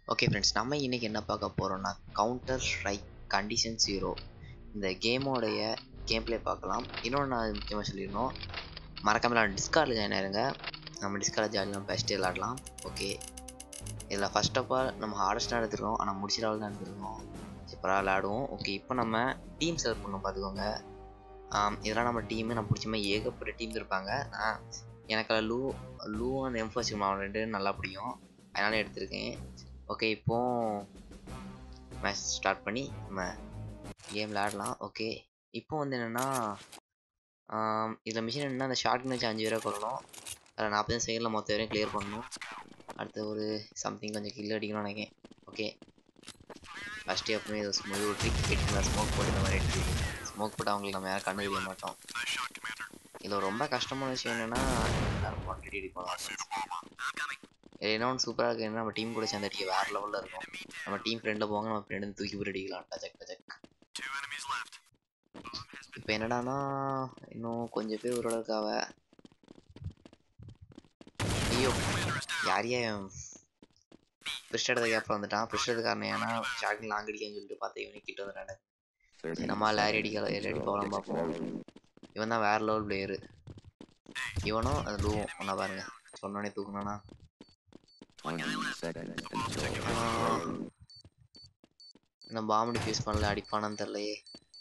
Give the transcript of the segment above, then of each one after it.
Okay friends நம்ம இன்னைக்கு என்ன பார்க்க போகிறோம்னா கவுண்டர் ஸ்ட்ரைக் கண்டிஷன் ஜீரோ இந்த கேமோடைய கேம் ப்ளே பார்க்கலாம் இன்னொன்று நான் முக்கியமாக சொல்லிடணும் மறக்காம நான் டிஸ்கார்டில் ஜாயின் ஆயிருங்க நம்ம டிஸ்கார்டில் ஜாயின் நம்ம பெஸ்ட்டு விளாடலாம் ஓகே இதில் ஃபர்ஸ்ட் ஆஃப் ஆல் நம்ம ஹார்டஸ்ட்டாக எடுத்துருக்கோம் ஆனால் முடிச்ச லெவலில் தான் எடுத்துருக்கோம் சூப்பராக விளாடுவோம் ஓகே இப்போ நம்ம டீம் செலக்ட் பண்ணோம் பார்த்துக்கோங்க ஆம், இதெல்லாம் நம்ம டீமு நான் பிடிச்ச மாதிரி ஏகப்பட்ட டீம்ஸ் இருப்பாங்க நான் எனக்கு அதில் லூ லூ அந்த எம்ஃபோசிக் மாவட்டம் ரெண்டு நல்லா பிடிக்கும் அதனால எடுத்திருக்கேன் ஓகே இப்போ மேட்ச் ஸ்டார்ட் பண்ணி நம்ம கேம் விளாடலாம் ஓகே இப்போ வந்து என்னென்னா இதில் மிஷின் என்னன்னா அந்த ஷார்ட் வச்சு அஞ்சு பேரை கொள்ளணும் அதில் நாற்பது செகண்டில் மொத்த வரையும் கிளியர் பண்ணணும் அடுத்து ஒரு சம்திங் கொஞ்சம் கில் அடிக்கணும்னு நினைக்கிறேன் ஓகே ஃபஸ்ட்டு எப்பவுமே இது ஸ்மூத் ஒரு ட்ரிக் கிட்ட ஸ்மோக் போட்டு இந்த மாதிரி ஸ்மோக் போட்டு அவங்களுக்கு நம்ம யாரும் கண்ணு தெரிய மாட்டோம் இதில் ரொம்ப கஷ்டமான விஷயம் என்னென்னா எல்லாரும் குவான்டிட்டி அடிக்கணும் இது என்ன ஒன்று சூப்பராக இருக்கு என்ன நம்ம டீம் கூட சேர்ந்து அடிக்க வேறு லெவலில் இருக்கும் நம்ம டீம் ஃப்ரெண்டில் போவாங்க நம்ம ஃப்ரெண்டு தூக்கி போட்டு அடிக்கலாம் டச்சக் டச்சக் இப்போ என்னடானா இன்னும் கொஞ்சம் பேர் ஓரளவுக்கு அவ ஐயோ யார் யார் ஃபிஸ்ட் எடுத்த கேப்பில் வந்துட்டான் ஃபிஸ்ட் எடுத்த காரணம் ஏன்னா ஷாக்கிங் லாங் அடிக்கன்னு சொல்லிட்டு பார்த்து இவனே கிட்ட வந்துட்டாங்க சரி, நம்ம லேரி அடிக்கலாம் ஏறி அடி போகலாம் பார்ப்போம் இவன் தான் வேற லெவல் பிளேயரு இவனும் அது லூவும் ஒன்றா பாருங்க சொன்னோடனே தூக்குனானா 20 seconds until ஆஹ், இந்த பாம்பு டிஃப்யூஸ் பண்ணல அடிப்பானான்னு தெரியலையே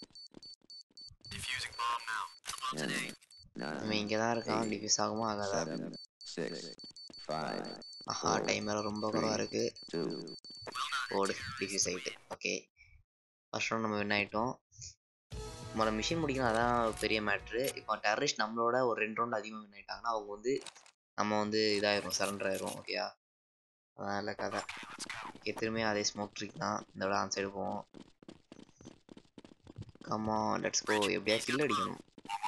10, 9, இவன் இங்கே தான் இருக்கான் டிஃப்யூஸ் ஆகுமா ஆகாதா 7, 6, 5, ஆஹா டைம் வேறு ரொம்ப குறவாக இருக்கு 2, ஓடு டிஃப்யூஸ் ஆகிட்டு ஓகே ஃபர்ஸ்ட் ரவுண்ட் நம்ம வின் ஆகிட்டோம் முதல்ல மிஷின் முடிக்கணும் அதான் பெரிய மேட்ரு இப்போ டெரரிஸ்ட் நம்மளோட ஒரு ரெண்டு ரவுண்ட் அதிகமாக வின் ஆகிட்டாங்கன்னா அவங்க வந்து நம்ம வந்து இதாயிரும் சரண்டர் ஆயிரும் ஓகேயா அதான் இல்லை கதை ஓகே திரும்பி அதே ஸ்மோக் ட்ரிக் தான் இந்த விட ஆன் சைடு போவோம் கம்மா லெட்ஸ் கோ எப்படியா கில் அடிக்கணும்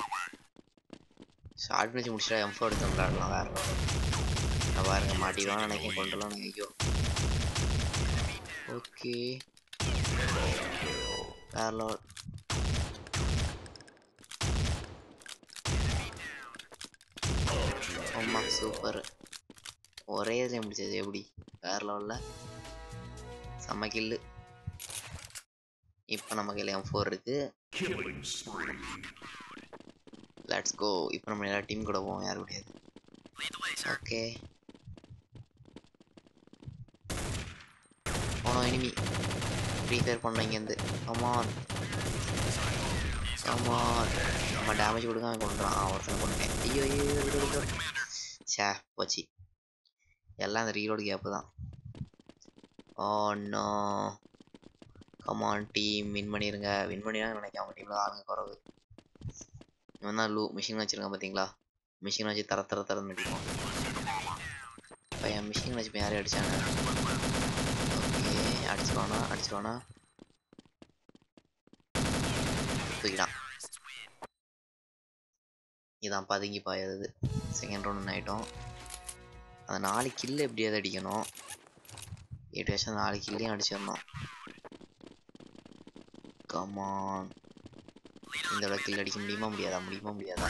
ஷார்ட் வச்சு முடிச்சிட்டா எம்ஃபோ எடுத்து விளாடலாம் வேற level. நான் பாருங்க மாட்டிடுவான்னு நினைக்கிறேன் கொண்டுலாம் ஐயோ ஓகே வேற level. ஆமா சூப்பர் ஒரே இதுல முடிச்சது எப்படி வேற லெவலில் செம்ம கில்லு இப்போ நம்ம கையில் எம் ஃபோர் இருக்கு லெட்ஸ் கோ இப்போ நம்ம எல்லா டீம் கூட போவோம் யாரும் முடியாது ஓகே போனோம் இனிமி ஃப்ரீ ஃபயர் பண்ணோம் இங்கேருந்து கமான் கமான் நம்ம டேமேஜ் கொடுக்க அவன் கொண்டுறான் அவன் ஒருத்தனை கொண்டுட்டேன் ஐயோ ஐயோ ஐயோ, விடு, விடு, விடு. ச்சே போச்சு எல்லாம் அந்த ரீலோடு கேப்பு தான் oh no come on team win பண்ணிருங்க வின் பண்ணிடுறாங்க நினைக்கிறேன் அவங்க டீமில் ஆளுங்க குறவு இவன் தான் லூ மிஷின் வச்சிருக்கான் பார்த்தீங்களா மிஷின் வச்சு தர தர தரன்னு அடிக்கும் இப்போ என் மிஷின் வச்சு இப்போ யாரையும் அடிச்சாங்க ஓகே அடிச்சிருவானா அடிச்சிருவானா தூக்கிட்டான் இதான் பதுங்கி பாயது செகண்ட் ரவுண்ட் ஆகிட்டோம் அந்த நாலு கில்லு எப்படியாவது அடிக்கணும் எட்டு வருஷம் நாலு கில்லையும் அடிச்சிடணும் கமான் இந்த அளவுக்கு கில் அடிக்க முடியுமா முடியாதா முடியுமா முடியாதா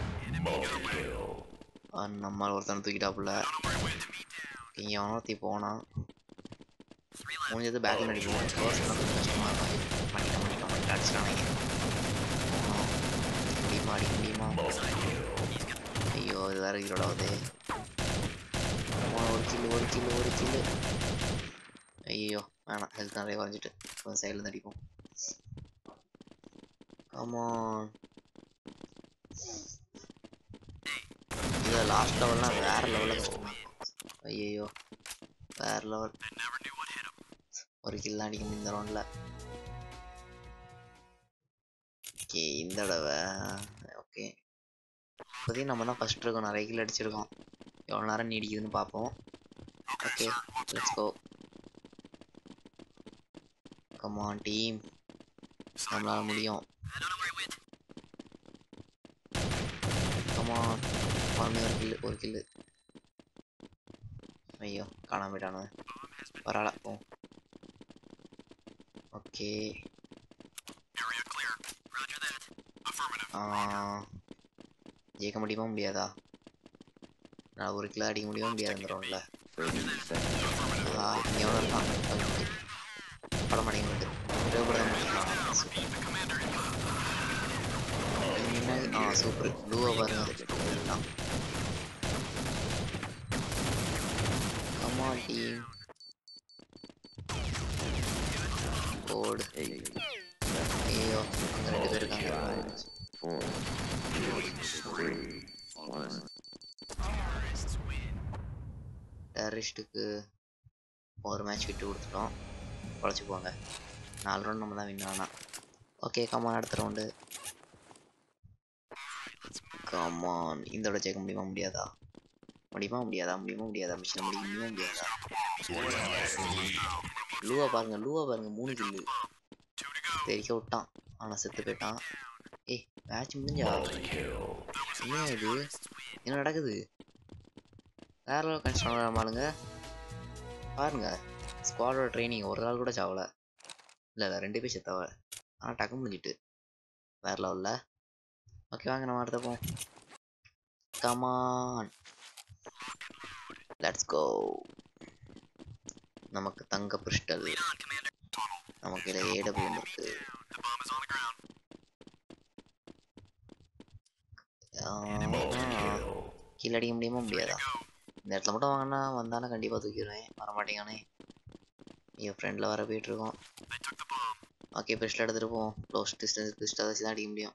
ஆ, நம்மால் ஒருத்தனை தூக்கிட்டாப்புல இங்கே அவனத்தி போனான் முடிஞ்சது பேக்கில் அடிப்போம் ஃபர்ஸ்ட் கொஞ்சம் கஷ்டமாக இருக்கும் பண்ணிட்டோம் பண்ணிட்டோம் பண்ணிட்டு அடிச்சிட்டாங்க முடியுமா அடிக்க முடியுமா ஐயோ இது வேற ஹீரோட ஆகுது ஒரு கில்லு ஒரு கில்லு ஒரு கில்லு ஐயோ வேணாம் ஹெல்த் நிறைய குறைஞ்சிட்டு கொஞ்சம் சைடில் அடிப்போம் ஆமாம் இது லாஸ்ட் லெவல்லாம் வேற லெவலில் ஐயோ வேற லெவல் ஒரு கில் அடிக்க முடியும் இந்த ரவுண்டில் ஓகே இந்த தடவை ஓகே இப்போதையும் நம்ம தான் ஃபர்ஸ்ட் இருக்கோம் நிறைய கில் அடிச்சிருக்கோம் எவ்வளோ நேரம் நீடிக்குதுன்னு பார்ப்போம் okay let's go come on team நம்மளால முடியும் கமான் மறுபடியும் ஒரு கில்லு ஒரு கில்லு ஐயோ காணாம போயிட்டானு பரவாயில்ல போ ஓகே ஜெயிக்க முடியுமா முடியாதா நான் ஒரு கிலோ அடிக்க முடியுமா முடியாது இந்த ரவுண்டில் 30 seconds. ஆஹா இங்கே எவ்வளோ இருக்கான் ஓகே பட மாட்டேங்குது தேவைப்பட என்ன ஆ சூப்பர் ப்ளூவை பாருங்க அதுதான் கமா டீம் கோடு eight, ஐயோ அங்கே ரெண்டு பேர் இருக்காங்க four, three, one. டெரரிஸ்ட்டுக்கு ஒரு மேட்ச் விட்டு கொடுத்துட்டோம் குழச்சி போங்க நாலு ரவுண்ட் நம்ம தான் வின் ஆனா ஓகே கமான் அடுத்த ரவுண்டு கமான் இந்த தடவை ஜெயிக்க முடியுமா முடியாதா முடியுமா முடியாதா முடியுமா முடியாதா மிஷினை முடிக்க முடியுமா முடியாதா லூவா பாருங்க லூவா பாருங்க மூணு கில்லு தெரிக்க விட்டான் ஆனா செத்து போயிட்டான் ஏய் மேட்ச் முடிஞ்சா என்ன இது என்ன நடக்குது வேற லெவல் கன்ஸ்ட்ரக்ட் ஆளுங்க பாருங்க ஸ்குவாடோட ட்ரைனிங் ஒரு நாள் கூட சாவல இல்லை இல்லை ரெண்டு பேர் செத்தவ ஆனால் டக்கு முடிஞ்சிட்டு வேற லெவலில் ஓகே வாங்க நம்ம அடுத்த போவோம் கமான் லெட்ஸ் கோ நமக்கு தங்க பிரிஸ்டல் நமக்கு இதில் ஏடபிள்யூ இருக்கு கீழே அடிக்க முடியுமா முடியாதா இந்த இடத்துல மட்டும் வாங்கினா வந்தானே கண்டிப்பாக தூக்கிடுவேன் வரமாட்டேங்கானே என் ஃப்ரெண்டில் வர போயிட்டுருக்கோம் ஓகே பெஸ்ட்டில் எடுத்துகிட்டு போவோம் க்ளோஸ் டிஸ்டன்ஸ் டிஸ்டாக வச்சு தான் அடிக்க முடியும்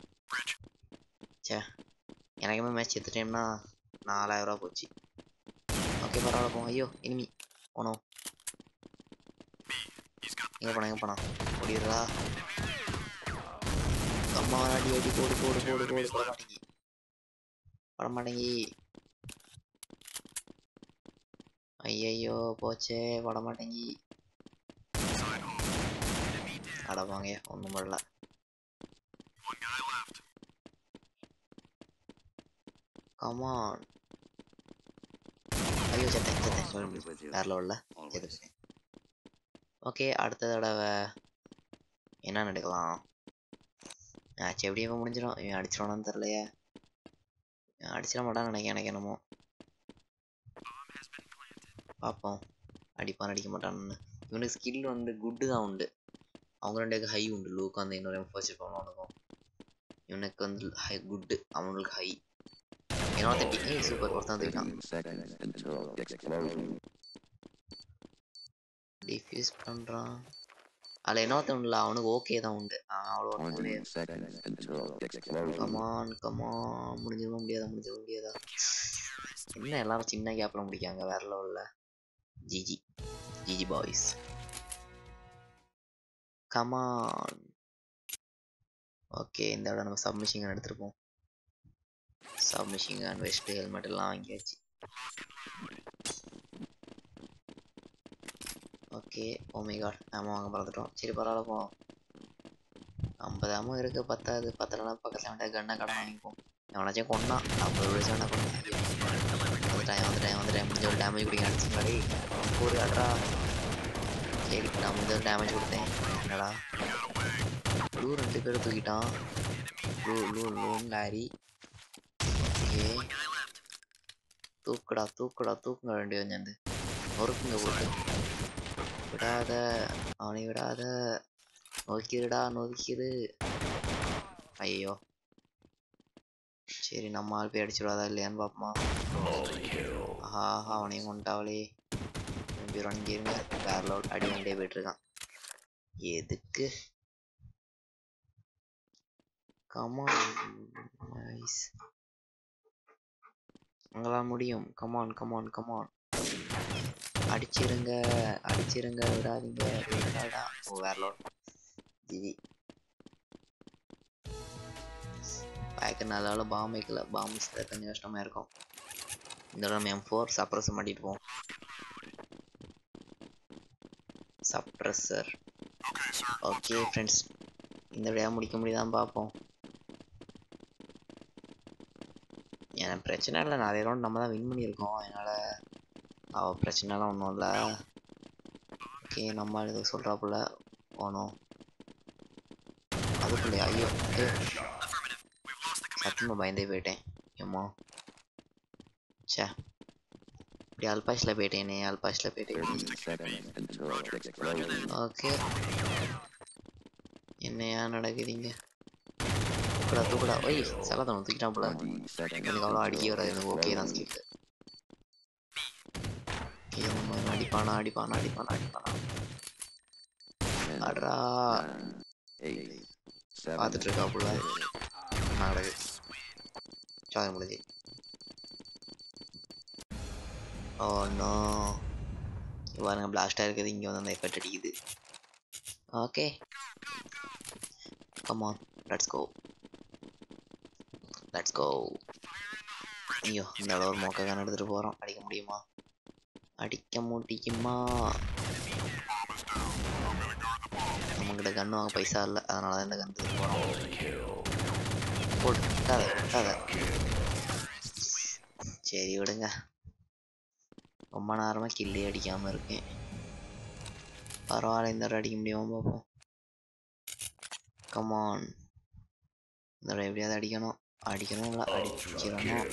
சே எனக்குமே மேட்ச் எத்த டைம்னா நாலாயிரரூவா போச்சு ஓகே பரவாயில்ல போவோம் ஐயோ இனிமி போனோம் எங்கே போனா எங்கே போனா ஓடிடுறா அம்மா அடி அடி போடு போடு போடு போடு போட மாட்டேங்கி போட மாட்டேங்கி ஐயையோ போச்சே போட மாட்டேங்கி அடவாங்க ஒன்றும் பண்ணல கமான் ஐயோ செத்தேன் செத்தேன் வேற லெவலில் செத்துட்டேன் ஓகே அடுத்த தடவை என்ன நடக்கலாம் மேட்ச் எப்படி இப்போ முடிஞ்சிடும் இவன் அடிச்சிடணும்னு தெரிலையே இவன் அடிச்சிட மாட்டான்னு நினைக்கிறேன் எனக்கு என்னமோ பார்ப்போம் அடிப்பான் அடிக்க மாட்டான்னு இவனுக்கு ஸ்கில் வந்து குட்டு தான் உண்டு அவங்க ரெண்டு ஹை உண்டு லூக்கு அந்த இன்னொரு ஃபர்ஸ்ட் பண்ணவனுக்கும் இவனுக்கு வந்து ஹை குட்டு அவனுக்கு ஹை என்னோட தட்டி ஏய் சூப்பர் ஒருத்தன் தூக்கிட்டான் Fifteen seconds until explosion. Defuse பண்ணுறான் அதில் இன்னொருத்தன் இல்லை அவனுக்கு ஓகே தான் உண்டு அவன் அவ்வளோ Twenty seconds until explosion. Come on come on முடிஞ்சிருக்க முடியாதா முடிஞ்சிட முடியாதா என்ன எல்லாரும் சின்ன கேப்பில் முடிக்காங்க வேற லெவலில் GG GG boys come on okay இந்த இடம் நம்ம சப்மிஷிங் எடுத்துருப்போம் சப்மிஷிங் அண்ட் வெஸ்ட் ஹெல்மெட் எல்லாம் வாங்கியாச்சு ஓகே ஓமை காட் ஆமா வாங்க பறந்துட்டோம் சரி பரவாயில்ல போ ஐம்பது ஆமாம் இருக்கு பத்தாது பத்தலனா பக்கத்தில் வந்துட்டு கண்ணை கடன் வாங்கிப்போம் எவனாச்சும் கொண்டான் ஐம்பது ரூபாய் சொன்னா கொண்டான் வந்துட்டேன் வந்துட்டேன் வந்துட்டேன் முடிஞ்ச ஒரு டேமேஜ் குடிக்க அடிச்சுங்கடி ஒரு அட்ரா சரி நான் முடிஞ்ச ஒரு டேமேஜ் கொடுத்தேன் என்னடா ப்ளூ ரெண்டு பேரும் தூக்கிட்டான் ப்ளூ ப்ளூ ப்ளூன்னு லாரி ஓகே தூக்குடா தூக்குடா தூக்குங்க ரெண்டு பேரும் சேர்ந்து நொறுக்குங்க போட்டு விடாத அவனை விடாத நோக்கிடுடா நோக்கிடு ஐயோ சரி நம்ம ஆள் போய் அடிச்சுடாதா இல்லையான்னு பார்ப்போமா ஆஹா அவனையும் கொண்டாவளே ரெண்டு இங்கே இருங்க வேற லோட் அடி வண்டே போயிட்டு இருக்கான் எதுக்கு கமான் நைஸ் உங்களால் முடியும் கமான் கமான் கமான் அடிச்சிருங்க அடிச்சிருங்க விடாதீங்க விடாடா ஓ வேற லோட் ஜிஜி பேக்கு நல்ல பாம் வைக்கல பாம் வச்சுதான் கொஞ்சம் கஷ்டமா இருக்கும் இந்த தடவை எம் ஃபோர் சப்ரஸ் மாட்டிட்டு போவோம் சப்ரஸர் ஓகே ஃப்ரெண்ட்ஸ் இந்த விடையா முடிக்க முடியுதான்னு பார்ப்போம் எனக்கு பிரச்சனை இல்லை நிறைய ரவுண்ட் நம்ம தான் வின் பண்ணியிருக்கோம் அதனால் அவள் பிரச்சனைலாம் ஒன்றும் இல்லை ஓகே நம்ம இது சொல்கிறாப்புல போனோம் அதுக்குள்ளே ஐயோ ஏ சத்தியமாக பயந்தே போயிட்டேன் ஏம்மா சே இப்படி அல்பாஷில் போயிட்டேனே அல்பாஷில் போயிட்டேன் 30 seconds until explosion. ஓகே என்னையா நடக்குதுங்க தூக்கடா தூக்கடா ஒய் சகதம் தூக்கிட்டான் போல 20 seconds எனக்கு அவ்வளோ அடிக்க வராது எனக்கு ஓகே தான் ஸ்கில் அடிப்பானா அடிப்பானா அடிப்பானா அடிப்பானா அட்ரா Eight, seven, பார்த்துட்டு இருக்கா புள்ள நடக்குது சாக முடிஞ்சு ஓ நோ பாருங்க பிளாஸ்டாக இருக்குது இங்கே வந்து அந்த எஃபெக்ட் அடிக்குது okay come on let's go let's go ஐயோ இந்த அளவு ஒரு மொக்க கன் எடுத்துகிட்டு போகிறோம் அடிக்க முடியுமா அடிக்க முடியுமா நம்மக்கிட்ட கன் வாங்க பைசா இல்லை அதனால தான் இந்த கன் எடுத்துகிட்டு போகிறோம் போடு விட்டாத விட்டாத சரி விடுங்க ரொம்ப நேரமாக கில்லி அடிக்காமல் இருக்கேன் பரவாயில்ல இந்த தடவை அடிக்க முடியுமா பார்ப்போம் கமான் இந்த தடவை எப்படியாவது அடிக்கணும் அடிக்கணும் இல்லை அடிச்சிடணும்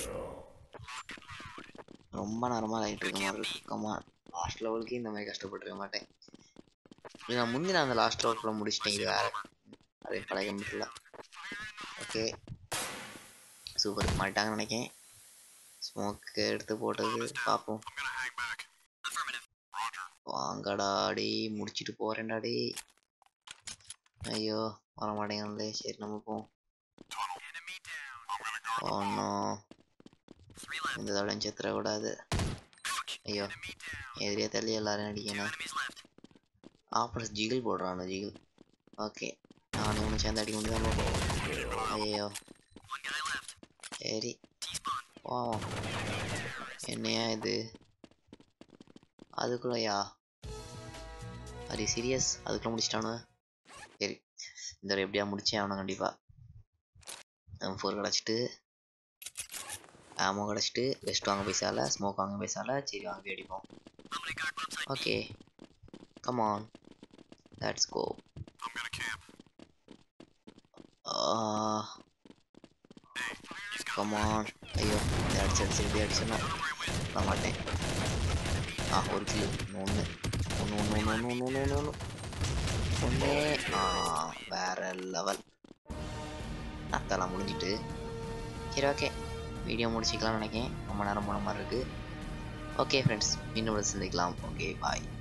ரொம்ப நேரமாக லைட் இருக்க மாதிரி இருக்கு கமான் லாஸ்ட் லெவலுக்கு இந்த மாதிரி கஷ்டப்பட்டுருக்க மாட்டேன் இது நான் முந்தி நான் அந்த லாஸ்ட் லெவலுக்குள்ள முடிச்சிட்டேன் இது வேற அதே பழைய கம்ப்யூட்டரில் ஓகே சூப்பர் மாட்டாங்கன்னு நினைக்கேன் ஸ்மோக்கு எடுத்து போட்டது பார்ப்போம் வாங்கடா டே முடிச்சிட்டு போறேன்டா டே ஐயோ வர மாட்டேங்கிறே சரி நம்ம போவோம் ஒன்றும் இந்த தடவை செத்துறக்கூடாது ஐயோ எதிரியா தள்ளி எல்லாரும் அடிக்கணும் ஆப்பரஸ் ஜிகிள் போடுறான் ஜிகிள் ஓகே நானும் இவனும் சேர்ந்து அடிக்க முடியாம ஐயோ சரி போவோம் என்னையா இது அதுக்குள்ளயா அது சீரியஸ் அதுக்குள்ள முடிச்சிட்டானு சரி இந்த தடவை எப்படியா முடிச்சே ஆகணும் கண்டிப்பா எம் ஃபோர் கிடச்சிட்டு ஆமோ கிடச்சிட்டு வெஸ்ட் வாங்க பைசால ஸ்மோக் வாங்க பைசால சரி வாங்க போய் அடிப்போம் okay come on let's go come on ஐயோ இந்த அடிச்சு அடிச்சு இப்படி அடிச்சிடணும் நான் மாட்டேன் ஆ ஒரு கிலோ ஒன்று ஒன்று ஒன்று ஒன்று ஒன்று ஒன்று ஒன்று ஒன்று ஒன்று ஆ வேற லெவல் அத்தெல்லாம் முடிஞ்சிட்டு சரி ஓகே வீடியோ முடிச்சிக்கலாம்னு நினைக்கிறேன் ரொம்ப நேரம் போன மாதிரி இருக்குது ஓகே ஃப்ரெண்ட்ஸ் இன்னும் சந்திக்கலாம் ஓகே பாய்